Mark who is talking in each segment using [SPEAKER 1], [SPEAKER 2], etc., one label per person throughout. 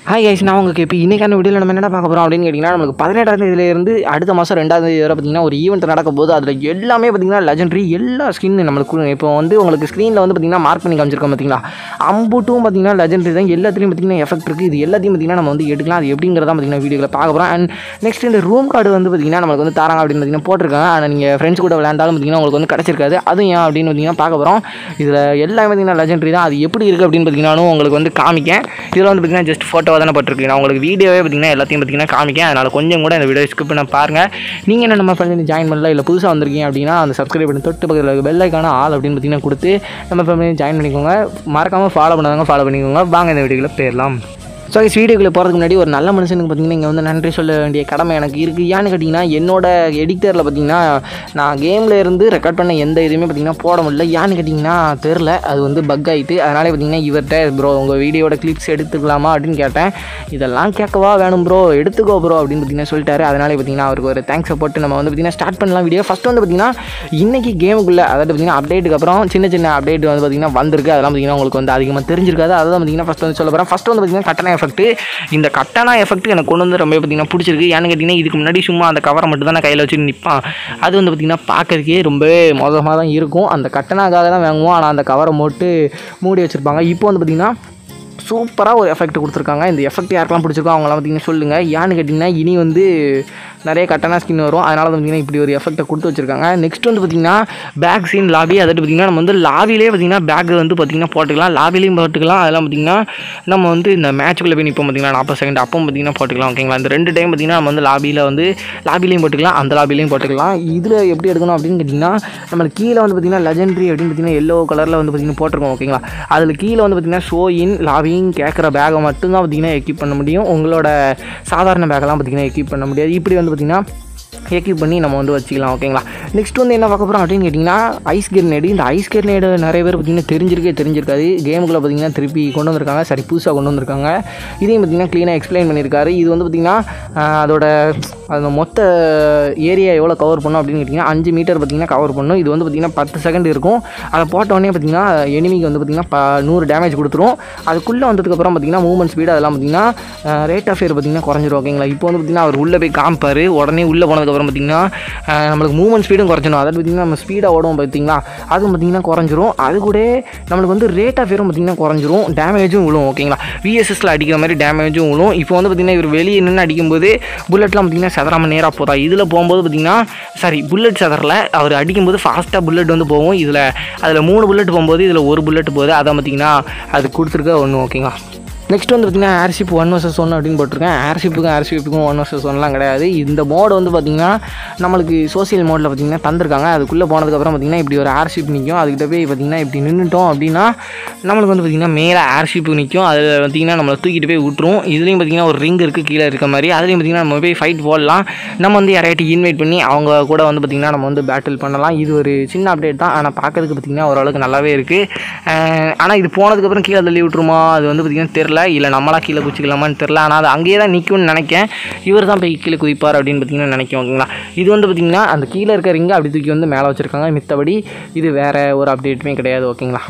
[SPEAKER 1] Hi guys நான் உங்களுக்கு இப்போ இன்றைக்கான வீடியோவில் நம்ம என்ன பார்க்க போகிறோம் அப்படின்னு கேட்டிங்கன்னா நம்மளுக்கு பதினெட்டாம் தேதியிலேருந்து அடுத்த மாதம் ரெண்டாவது தேதி வரை பார்த்திங்கன்னா ஒரு ஈவெண்ட் நடக்க போது அதில் எல்லாமே பார்த்திங்கன்னா லெஜெண்டரி எல்லா ஸ்கின் நம்மளுக்கு இப்போ வந்து உங்களுக்கு ஸ்க்ரீனில் வந்து பார்த்திங்கன்னா மார்க் பண்ணி காமிச்சிருக்கோம் பார்த்தீங்களா அம்புட்டும் பார்த்திங்கன்னா லெஜெண்டரி தான் எல்லாத்துலேயும் பார்த்திங்கன்னா எஃபெக்ட் இருக்குது இது எல்லாத்தையும் பார்த்திங்கன்னா நம்ம வந்து எடுக்கலாம் அது எப்படிங்கிறத பார்த்திங்கன்னா வீடியோவில் பார்க்க போகிறோம் அண்ட் நெக்ஸ்ட் இந்த ரூம் கார்டு வந்து பார்த்திங்கன்னா நம்மளுக்கு வந்து தராங்க அப்படின்னு பார்த்திங்கன்னா போட்டிருக்காங்க ஆனால் நீங்கள் ஃப்ரெண்ட்ஸ் கூட விளையாண்டாலும் பார்த்திங்கன்னா உங்களுக்கு வந்து கிடச்சிருக்காது அதுவும் ஏன் அப்படின்னு பார்த்திங்கன்னா பார்க்க போகிறோம் இதில் எல்லாமே பார்த்திங்கன்னா லெஜெண்டரி தான் அது எப்படி இருக்குது அப்படின்னு பார்த்திங்கன்னா உங்களுக்கு வந்து காமிக்கேன் இதில் வந்து பார்த்திங்கன்னா ஜஸ்ட் ஃபோட்டோவாக தானே போட்டிருக்கு நான் உங்களுக்கு வீடியோவே பார்த்திங்கன்னா எல்லாத்தையும் பார்த்திங்கன்னா காமிக்கேன் அதனால் கொஞ்சம் கூட இந்த வீடியோ ஸ்கிப் பண்ண பாருங்கள் நீங்கள் என்ன நம்ம பண்ணி ஜாயின் பண்ணல இல்லை புதுசாக வந்திருக்கீங்க அப்படின்னா அந்த சப்ஸ்கிரைப் பண்ணி தொட்டு பக்கத்தில் பெல் ஐக்கான ஆள் அப்படின்னு பார்த்திங்கன்னா கொடுத்து நம்ம ஃபேமிலி ஜாயின் பண்ணிக்கோங்க மறக்காமல் ஃபாலோ பண்ணாதவங்க ஃபாலோ பண்ணிக்கோங்க வாங்க இந்த வீடியோக்குள்ள போயிடலாம் ஸோ இஸ் வீடியோக்குள்ளே போகிறதுக்கு முன்னாடி ஒரு நல்ல மனுஷனுக்கு பார்த்தீங்கன்னா இங்கே வந்து நன்றி சொல்ல வேண்டிய கடமை எனக்கு இருக்குது ஏன்னு கேட்டிங்கன்னா என்னோட எடிட்டரில் பார்த்தீங்கன்னா நான் கேமில் இருந்து ரெக்கார்ட் பண்ண எந்த இதுவுமே பார்த்தீங்கன்னா போட முடியல ஏன்னு கேட்டிங்கன்னா தெரில அது வந்து பக் ஆகிட்டு அதனாலே பார்த்தீங்கன்னா இவர்கிட்ட ப்ரோ உங்கள் வீடியோட கிளிப்ஸ் எடுத்துக்கலாமா அப்படின்னு கேட்டேன் இதெல்லாம் கேட்கவா வேணும் ப்ரோ எடுத்துக்கோ ப்ரோ அப்படின்னு பார்த்தீங்கன்னா சொல்லிட்டாரு அதனாலே பார்த்தீங்கன்னா அவருக்கு ஒரு தேங்க்ஸ் போட்டு நம்ம வந்து பார்த்தீங்கன்னா ஸ்டார்ட் பண்ணலாம் வீடியோ ஃபஸ்ட் வந்து பார்த்தீங்கன்னா இன்றைக்கி கேமுக்குள்ளே அதாவது பார்த்தீங்கன்னா அப்டேட்டுக்கு அப்புறம் சின்ன சின்ன அப்டேட் வந்து பார்த்தீங்கன்னா வந்திருக்கு அதெல்லாம் பார்த்தீங்கன்னா உங்களுக்கு வந்து அதிகமாக தெரிஞ்சிருக்காது அதான் பார்த்தீங்கன்னா ஃபஸ்ட் வந்து சொல்ல போகிறேன் ஃபஸ்ட் வந்து பார்த்தீங்கன்னா கட்டண எஃபெக்ட் இந்த கட்டண எஃபெக்ட் எனக்கு கொண்டு வந்து ரொம்ப பார்த்தீங்கன்னா பிடிச்சிருக்கு ஏன்னு கேட்டிங்கன்னா இதுக்கு முன்னாடி சும்மா அந்த கவரை மட்டும் தான் நான் கையில் வச்சு நிற்பான் அது வந்து பார்த்திங்கன்னா பார்க்கறதுக்கே ரொம்பவே மோசமாக தான் இருக்கும் அந்த கட்டணாக்காக தான் வாங்குவோம் ஆனால் அந்த கவரை போட்டு மூடி வச்சுருப்பாங்க இப்போ வந்து பார்த்திங்கன்னா சூப்பராக ஒரு எஃபெக்ட் கொடுத்துருக்காங்க இந்த எஃபெக்ட் யாருக்கெல்லாம் பிடிச்சிருக்கோ அவங்களாம் பார்த்தீங்கன்னா சொல்லுங்கள் ஏன்னு கேட்டிங்கன்னா இனி வந்து நிறைய கட்டணா ஸ்கின் வரும் அதனால வந்து பார்த்திங்கன்னா இப்படி ஒரு எஃபெக்ட்டை கொடுத்து வச்சிருக்காங்க நெக்ஸ்ட் வந்து பார்த்திங்கன்னா பேக் சீன் லாபி அதாவது பார்த்திங்கன்னா நம்ம வந்து லாபிலே பார்த்திங்கன்னா பேக் வந்து பார்த்திங்கன்னா போட்டுக்கலாம் லாபிலையும் போட்டுக்கலாம் அதெல்லாம் பார்த்திங்கன்னா நம்ம வந்து இந்த மேட்ச்சுக்குள்ளே போய் நிற்போம் பார்த்திங்கன்னா நாற்பது செகண்ட் அப்போ பார்த்திங்கன்னா போட்டுக்கலாம் ஓகேங்களா இந்த ரெண்டு டைம் பார்த்திங்கன்னா நம்ம வந்து லாபியில் வந்து லாபிலையும் போட்டுக்கலாம் அந்த லாபிலையும் போட்டுக்கலாம் இதில் எப்படி எடுக்கணும் அப்படின்னு கேட்டிங்கன்னா நம்மளுக்கு கீழே வந்து பார்த்திங்கன்னா லெஜெண்டரி அப்படின்னு பார்த்திங்கன்னா எல்லோ கலரில் வந்து பார்த்திங்கன்னா போட்டிருக்கோம் ஓகேங்களா அதில் கீழே வந்து பார்த்திங்கன்னா ஷோயின் லாபியும் கேட்குற பேக்கை மட்டும்தான் பார்த்திங்கன்னா எக்யூப் பண்ண முடியும் உங்களோட சாதாரண பேக்கெல்லாம் பார்த்திங்கன்னா எக்யூப் பண்ண முடியாது இப்படி வந்து பார்த்திங்கன்னா எக்யூப் பண்ணி நம்ம வந்து வச்சுக்கலாம் ஓகேங்களா நெக்ஸ்ட் வந்து என்ன பார்க்க போகிறோம் அப்படின்னு கேட்டிங்கன்னா ஐஸ் கிரனேடு இந்த ஐஸ் கிரனேடு நிறைய பேர் பார்த்திங்கன்னா தெரிஞ்சிருக்கே தெரிஞ்சிருக்காது கேமுக்குள்ளே பார்த்திங்கன்னா திருப்பி கொண்டு வந்திருக்காங்க சரி புதுசாக கொண்டு வந்திருக்காங்க இதையும் பார்த்திங்கன்னா க்ளீனாக எக்ஸ்பிளைன் பண்ணியிருக்காரு இது வந்து பார்த்திங்கன்னா ஆஹ், அதோட அந்த மொத்த ஏரியா எவ்வளோ கவர் பண்ணும் அப்படின்னு கேட்டிங்கன்னா அஞ்சு மீட்டர் பார்த்திங்கன்னா கவர் பண்ணும் இது வந்து பார்த்திங்கன்னா பத்து செகண்ட் இருக்கும் அதை போட்ட உடனே பார்த்திங்கன்னா எனிமிக்கு வந்து பார்த்திங்கன்னா ப நூறு டேமேஜ் கொடுத்துரும் அதுக்குள்ளே வந்ததுக்கப்புறம் பார்த்திங்கன்னா மூவ்மெண்ட் ஸ்பீடு அதெல்லாம் பார்த்திங்கன்னா ரேட் ஆஃப் ஃபேர் பார்த்திங்கன்னா குறைஞ்சிரும் ஓகேங்களா இப்போ வந்து பார்த்திங்கன்னா அவர் உள்ளே போய் காமிப்பார் உடனே உள்ளே போனதுக்கப்புறம் பார்த்திங்கன்னா அஹ், நம்மளுக்கு மூவ்மெண்ட் ஸ்பீடும் குறைஞ்சிடும் அதாவது பார்த்திங்கன்னா நம்ம ஸ்பீடாக ஓடுவோம் பார்த்திங்களா அதுவும் பார்த்திங்கன்னா குறைஞ்சிரும் அது கூட நம்மளுக்கு வந்து ரேட் ஆஃப் ஃபேரும் பார்த்திங்கன்னா குறைஞ்சிரும் டேமேஜும் விழும் ஓகேங்களா விஎஸ்எஸ்ல அடிக்கிற மாதிரி டேமேஜும் விழும் இப்போ வந்து பார்த்திங்கன்னா இவர் வெளியே நின்று அடிக்கும்போது புல்லட்லாம் பார்த்திங்கன்னா செதறாமல் நேராக போதா இதில் போகும்போது பார்த்திங்கன்னா சாரி புல்லட் செதறல அவர் அடிக்கும்போது ஃபாஸ்ட்டாக புல்லட் வந்து போகும் இதில் அதில் மூணு புல்லட் போகும்போது இதில் ஒரு புல்லட் போகுது அதான் பார்த்திங்கன்னா அது கொடுத்துருக்க ஒன்று ஓகேங்களா நெக்ஸ்ட் வந்து பார்த்திங்கன்னா ஏர்ஷிப் ஒன் வர்சஸ் ஒன் அப்படின்னு போட்டிருக்கேன் ஏர்ஷிப்புக்கும் ஏர்ஷிப்புக்கும் ஒன் வர்சஸ் ஒன்லாம் கிடையாது இந்த மோடு வந்து பார்த்திங்கன்னா நம்மளுக்கு சோசியல் மோடில் பார்த்திங்கன்னா தந்திருக்காங்க அதுக்குள்ளே போனதுக்கப்புறம் பார்த்திங்கன்னா இப்படி ஒரு ஏர்ஷிப் நிற்கும் அதுக்கிட்ட போய் பார்த்திங்கன்னா இப்படி நின்றுட்டோம் அப்படின்னா நம்மளுக்கு வந்து பார்த்திங்கன்னா மேலே ஏர்ஷிப் நிற்கும் அதில் பார்த்திங்கன்னா நம்மளை தூக்கிட்டு போய் விட்டுரும் இதுலேயும் பார்த்திங்கன்னா ஒரு ரிங் இருக்குது கீழே இருக்க மாதிரி அதுலேயும் பார்த்திங்கன்னா நம்ம போய் ஃபைட் போடலாம் நம்ம வந்து யாரையாட்டி இன்வைட் பண்ணி அவங்க கூட வந்து பார்த்திங்கன்னா நம்ம வந்து பேட்டில் பண்ணலாம் இது ஒரு சின்ன அப்டேட் தான் ஆனால் பார்க்கறதுக்கு பார்த்திங்கன்னா ஓரளவுக்கு நல்லாவே இருக்குது ஆனால் இது போனதுக்கப்புறம் கீழே தள்ளி விட்டுருமா அது வந்து பார்த்திங்கன்னா தெரில இல்லை நம்மளா கீழே குச்சிக்கலாமான்னு தெரில ஆனால் அது அங்கேயே தான் நிற்கும்னு நினைக்கேன் இவர் தான் போய் கீழே குதிப்பார் அப்படின்னு பார்த்தீங்கன்னா நினைக்கும் ஓகேங்களா இது வந்து பார்த்திங்கன்னா அந்த கீழே இருக்க ரிங்கை அப்படி தூக்கி வந்து மேலே வச்சுருக்காங்க மித்தபடி இது வேறு ஒரு அப்டேட்டுமே கிடையாது ஓகேங்களா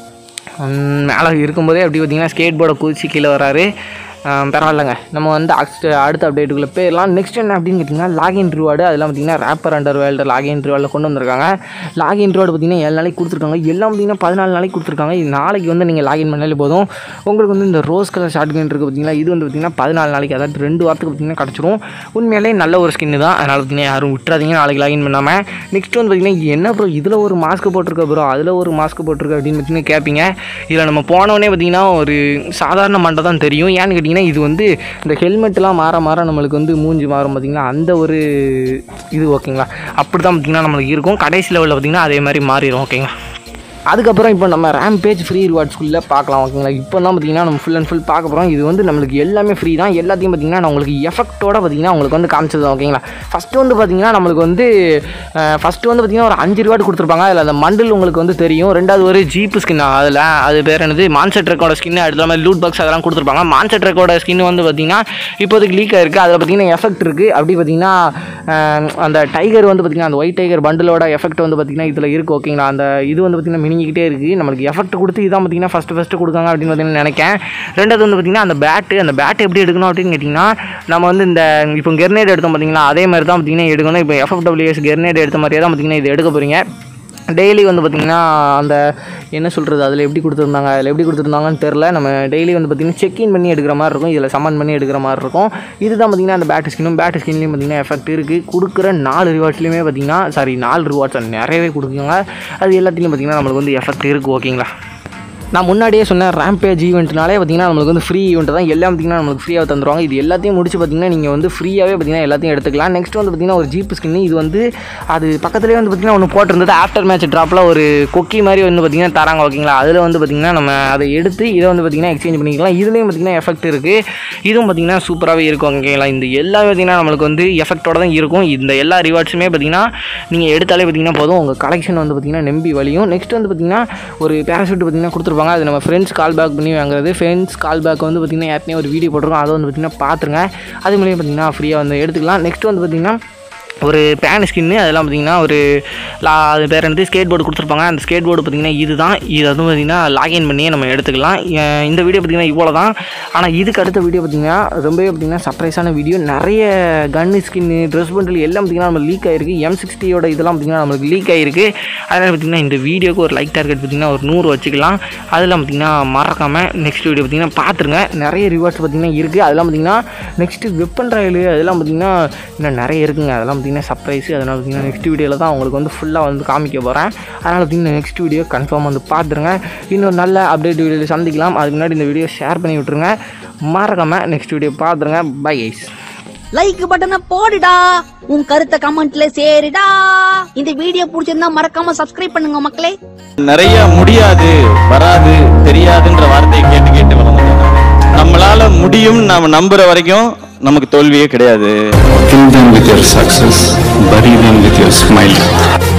[SPEAKER 1] மேலே இருக்கும்போதே அப்படி பார்த்தீங்கன்னா ஸ்கேட் போர்டை குதிச்சு கீழே வராரு ஆம், பரவாயில்லைங்க நம்ம வந்து அடுத்த அடுத்த அப்டேட்டுக்குள்ளே போயிடலாம் நெக்ஸ்ட் என்ன அப்படின்னு கேட்டிங்கன்னா லாகின் ரிவார்டு அதெல்லாம் பார்த்தீங்கன்னா ரேப்பர் அண்டர் வேல்டு லாகின் ரிவார்டில் கொண்டு வந்திருக்காங்க லாகின் ரிவார்டு பார்த்தீங்கன்னா ஏழு நாளைக்கு கொடுத்துருக்காங்க எல்லாம் பார்த்தீங்கன்னா பதினாலு நாளைக்கு கொடுத்துருக்காங்க இது நாளைக்கு வந்து நீங்கள் லாகின் பண்ணாலே போதும் உங்களுக்கு வந்து இந்த ரோஸ் கலர் ஷார்ட் கன் இருக்குது பார்த்தீங்களா இது வந்து பார்த்தீங்கன்னா பதினாலு நாளைக்கு அதாவது ரெண்டு வாரத்துக்கு பார்த்தீங்கன்னா கிடச்சிரும் உண்மையிலே நல்ல ஒரு ஸ்கின்னு தான் அதனால் பார்த்தீங்கன்னா யாரும் விட்டுறாதீங்க நாளைக்கு லாகின் பண்ணாமல் நெக்ஸ்ட் வந்து பார்த்தீங்கன்னா என்ன ப்ரோ இதில் ஒரு மாஸ்க் போட்டிருக்க ப்ரோ அதில் ஒரு மாஸ்க் போட்டிருக்க அப்படின்னு பார்த்தீங்கன்னா கேட்பீங்க இதில் நம்ம போனோடனே பார்த்தீங்கன்னா ஒரு சாதாரண மண்டை தான் தெரியும் ஏன்னு கேட்டிங்கன்னா இது வந்து இந்த ஹெல்மெட்லாம் மாற மாற நம்மளுக்கு வந்து மூஞ்சி மாறும் பார்த்தீங்களா அந்த ஒரு இது ஓகேங்களா அப்படி தான் பார்த்தீங்கன்னா நம்மளுக்கு இருக்கும் கடைசி லெவலில் பார்த்தீங்கன்னா அதே மாதிரி மாறிடும் ஓகேங்களா அதுக்கப்புறம் இப்போ நம்ம ரேம் பேஜ் ஃப்ரீ ரிவார்ட்ஸ்குள்ளே பார்க்கலாம் ஓகேங்களா இப்போ தான் பார்த்தீங்கன்னா நம்ம ஃபுல் அண்ட் ஃபுல் பார்க்க போகிறோம் இது வந்து நம்மளுக்கு எல்லாமே ஃப்ரீ தான் எல்லாத்தையும் பார்த்தீங்கன்னா நான் உங்களுக்கு எஃபெக்ட்டோட பார்த்தீங்கன்னா உங்களுக்கு வந்து காமிச்சது தான் ஓகேங்களா ஃபஸ்ட்டு வந்து பார்த்தீங்கன்னா நம்மளுக்கு வந்து ஃபஸ்ட்டு வந்து பார்த்தீங்கன்னா ஒரு அஞ்சு ரிவார்டு கொடுத்துருப்பாங்க அதில் அந்த மண்டில் உங்களுக்கு வந்து தெரியும் ரெண்டாவது ஒரு ஜீப் ஸ்கின் அதில் அது பேர் என்னது மான்செட் ட்ரக்கோட ஸ்கின் அடுத்த மாதிரி லூட் பாக்ஸ் அதெல்லாம் கொடுத்துருப்பாங்க மான்செட் ட்ரக்கோட ஸ்கின் வந்து பார்த்தீங்கன்னா இப்போதைக்கு லீக் ஆயிருக்கு அதில் பார்த்தீங்கன்னா எஃபெக்ட் இருக்குது அப்படி பார்த்தீங்கன்னா அஹ், அந்த டைகர் வந்து பார்த்தீங்கன்னா அந்த ஒயிட் டைகர் பண்டிலோட எஃபெக்ட் வந்து பார்த்தீங்கன்னா இதில் இருக்குது ஓகேங்களா அந்த இது வந்து பார்த்தீங்கன்னா மினி சுருங்கிக்கிட்டே இருக்குது நம்மளுக்கு எஃபெக்ட் கொடுத்து இதான் பார்த்தீங்கன்னா ஃபஸ்ட்டு ஃபஸ்ட்டு கொடுக்காங்க அப்படின்னு பார்த்தீங்கன்னா நினைக்கிறேன் ரெண்டாவது வந்து பார்த்தீங்கன்னா அந்த பேட்டு அந்த பேட் எப்படி எடுக்கணும் அப்படின்னு கேட்டிங்கன்னா நம்ம வந்து இந்த இப்போ கெர்னேட் எடுத்தோம் பார்த்தீங்களா அதே மாதிரி தான் பார்த்தீங்கன்னா எடுக்கணும் இப்போ எஃப்எஃப்டபிள்யூஎஸ் கெர்னேட் எடுத்த மாதிரியே தான் பார்த்தீங்கன்னா இது எடுக்க போகிறீங்க டெய்லி வந்து பார்த்திங்கன்னா அந்த என்ன சொல்கிறது அதில் எப்படி கொடுத்துருந்தாங்க அதில் எப்படி கொடுத்துருந்தாங்கன்னு தெரில நம்ம டெய்லி வந்து பார்த்திங்கன்னா செக்இன் பண்ணி எடுக்கிற மாதிரி இருக்கும் இதில் சம்மன் பண்ணி எடுக்கிற மாதிரி இருக்கும் இதுதான் பார்த்திங்கன்னா அந்த பேட் ஸ்கின்னும் பேட் ஸ்கின்லேயும் பார்த்திங்கன்னா எஃபெக்ட் இருக்குது கொடுக்குற நாலு ரிவார்ட்ஸ்லையுமே பார்த்திங்கன்னா சாரி நாலு ரிவார்ட்ஸ் நிறையவே கொடுக்குங்க அது எல்லாத்துலேயும் பார்த்திங்கன்னா நம்மளுக்கு வந்து எஃபெக்ட் இருக்குது ஓகேங்களா நான் முன்னாடியே சொன்னேன் ரேம்பேஜ் ஈவெண்ட்னாலே பார்த்தீங்கன்னா நம்மளுக்கு வந்து ஃப்ரீ ஈவெண்ட் தான் எல்லாம் பார்த்தீங்கன்னா நம்மளுக்கு ஃப்ரீயாக தந்துருவாங்க இது எல்லாத்தையும் முடிச்சு பார்த்தீங்கன்னா நீங்கள் வந்து ஃப்ரீயாகவே பார்த்தீங்கன்னா எல்லாத்தையும் எடுத்துக்கலாம் நெக்ஸ்ட் வந்து பார்த்தீங்கன்னா ஒரு ஜீப் ஸ்கின் இது வந்து அது பக்கத்துலேயே வந்து பார்த்தீங்கன்னா ஒன்று போட்டிருந்தது ஆஃப்டர் மேட்ச் ட்ராப்பில் ஒரு கொக்கி மாதிரி வந்து பார்த்தீங்கன்னா தராங்க ஓகேங்களா அதில் வந்து பார்த்தீங்கன்னா நம்ம அதை எடுத்து இதை வந்து பார்த்தீங்கன்னா எக்ஸ்சேஞ்ச் பண்ணிக்கலாம் இதுலேயும் பார்த்தீங்கன்னா எஃபெக்ட் இருக்குது இதுவும் பார்த்தீங்கன்னா சூப்பராகவே இருக்கும் ஓகேங்களா இந்த எல்லாமே பார்த்தீங்கன்னா நம்மளுக்கு வந்து எஃபெக்டோட தான் இருக்கும் இந்த எல்லா ரிவார்ட்ஸுமே பார்த்தீங்கன்னா நீங்கள் எடுத்தாலே பார்த்தீங்கன்னா போதும் உங்கள் கலெக்ஷன் வந்து பார்த்தீங்கன்னா நம்பி வழியும் நெக்ஸ்ட் வந்து பார்த்தீங்கன்னா ஒரு பேராஷூட் பார்த்தீங்கன்னா கொடுத்துருப்பாங்க அது நம்ம ஃப்ரெண்ட்ஸ் கால் பேக் பண்ணி வாங்குறது ஃப்ரெண்ட்ஸ் கால் பேக் வந்து பார்த்தீங்கன்னா ஏற்கனவே ஒரு வீடியோ போட்டிருக்கோம் அதை வந்து பார்த்தீங்கன்னா பார்த்துருங்க அது மூலியம் பார்த்தீங்கன்னா ஃப்ரீயாக வந்து எடுத்துக்கலாம் நெக்ஸ்ட் வந்து பார்த்தீங்கன்னா ஒரு பேன் ஸ்கின்னு அதெல்லாம் பார்த்தீங்கன்னா ஒரு லா அது பேர் வந்து ஸ்கேட் போர்டு கொடுத்துருப்பாங்க அந்த ஸ்கேட் போர்டு பார்த்தீங்கன்னா இதுதான் இது வந்து பார்த்தீங்கன்னா லாகின் பண்ணி நம்ம எடுத்துக்கலாம் அஹ் இந்த வீடியோ பார்த்தீங்கன்னா இவ்வளோ தான் ஆனால் இதுக்கு அடுத்த வீடியோ பார்த்தீங்கன்னா ரொம்பவே பார்த்தீங்கன்னா சர்ப்ரைஸான வீடியோ நிறைய கன்னு ஸ்கின்னு ட்ரெஸ் பண்டில் எல்லாம் பார்த்தீங்கன்னா நம்ம லீக் ஆகிருக்கு எம் சிக்ஸ்டியோட இதெல்லாம் பார்த்தீங்கன்னா நம்மளுக்கு லீக் ஆகிருக்கு அதனால் பார்த்தீங்கன்னா இந்த வீடியோக்கு ஒரு லைக் டார்கெட் பார்த்தீங்கன்னா ஒரு நூறு வச்சுக்கலாம் அதெல்லாம் பார்த்தீங்கன்னா மறக்காமல் நெக்ஸ்ட் வீடியோ பார்த்தீங்கன்னா பார்த்துருங்க நிறைய ரிவார்ட்ஸ் பார்த்தீங்கன்னா இருக்குது அதெல்லாம் பார்த்தீங்கன்னா நெக்ஸ்ட்டு வெப்பன் ராயலு அதெல்லாம் பார்த்தீங்கன்னா இன்னும் நிறைய இருக்குங்க அதெல்லாம் பார்த்தீங்கன்னா சர்ப்ரைஸ் அதனால் பார்த்தீங்கன்னா நெக்ஸ்ட் வீடியோவில் தான் உங்களுக்கு வந்து ஃபுல்லாக வந்து காமிக்க போகிறேன் அதனால் பார்த்தீங்கன்னா நெக்ஸ்ட் வீடியோ கன்ஃபார்ம் வந்து பார்த்துருங்க இன்னும் நல்ல அப்டேட் வீடியோவில் சந்திக்கலாம் அதுக்கு முன்னாடி இந்த வீடியோ ஷேர் பண்ணி விட்ருங்க மறக்காமல் நெக்ஸ்ட் வீடியோ பார்த்துருங்க பை ஐஸ்
[SPEAKER 2] லைக் பட்டனை போடுடா உன் கருத்தை கமெண்ட்ல சேருடா இந்த வீடியோ பிடிச்சிருந்தா மறக்காம சப்ஸ்கிரைப் பண்ணுங்க மக்களே
[SPEAKER 3] நிறைய முடியாது வராது தெரியாதுன்ற வார்த்தையை கேட்டு கேட்டு வளர்ந்துட்டோம் நம்மளால முடியும் நாம நம்புற வரைக்கும் நமக்கு தோல்வியே கிடையாது
[SPEAKER 4] Kill them with your success, bury them with your smile.